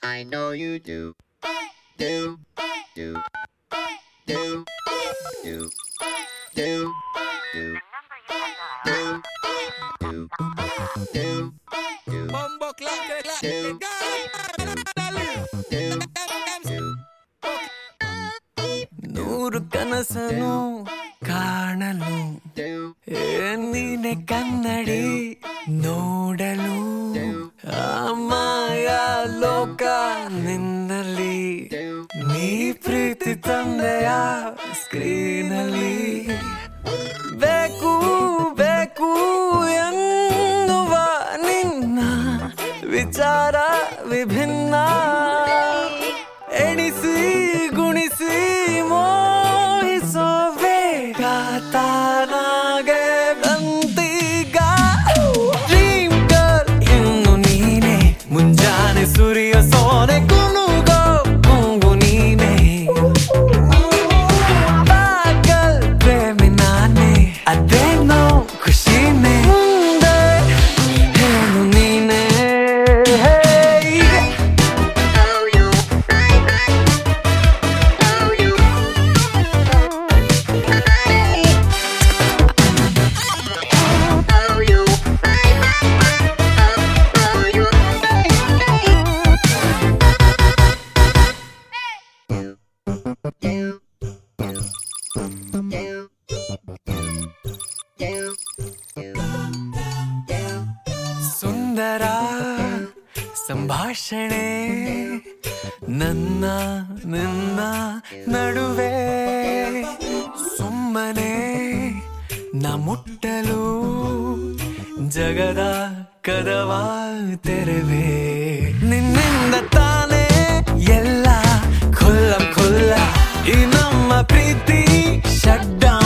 I know you do. Do, do, do, do, do, do, do, do, do, do, Bombo clap, clap, do, do, do. ನೂರು ಕನಸನು ಕಾಣಲು do, ಏ ನೀನೆ ಕನ್ನಡಿ ನೋಡಲು ಆ ಮಾಯ ಲೋಕ ನಿನ್ನಲ್ಲಿ do, ನೀ ಪ್ರೀತಿ ತಂದೆಯ ಸ್ಕ್ರೀನಲ್ಲಿ ಬೇಕು ಬೇಕು ಎನ್ನುವ ನಿನ್ನ ವಿಚಾರ ವಿಭಿನ್ನ ಎಣಿಸಿ ಗುಣಿಸಿ ಮೋಹಿಸೋ ವೇಗ ತಾನಾಗೆ ಬಂತೀಗ ಡ್ರೀಮ್ ಗರ್ಲ್ ಇನ್ನು ನೀನೆ ಮುಂಜಾನೆ ಸೂರ್ಯ ಸೋನೆ ಕುನುಗೋ ಕುಂಗು ನೀನೆ ಪಾಗಲ್ ಪ್ರೇಮಿ ನಾನೇ ಅದೇನೋ ಖುಷಿನೇ ಮುಂದೆ ಹೇಳು ನೀನೇ ಸುಂದರ ಸಂಭಾಷಣೆ ನನ್ನ ನಿನ್ನ ನಡುವೆ ಸುಮ್ಮನೆ ನ ಮುಟ್ಟಲು ಜಗದ ಕದವ ತೆರವೆ ನಿನ್ನಿಂದ ತಾನೇ ಎಲ್ಲ ಖುಲ್ಲ ಖುಲ್ಲ ಈ ನಮ್ಮ ಪ್ರೀತಿ ಶಟ್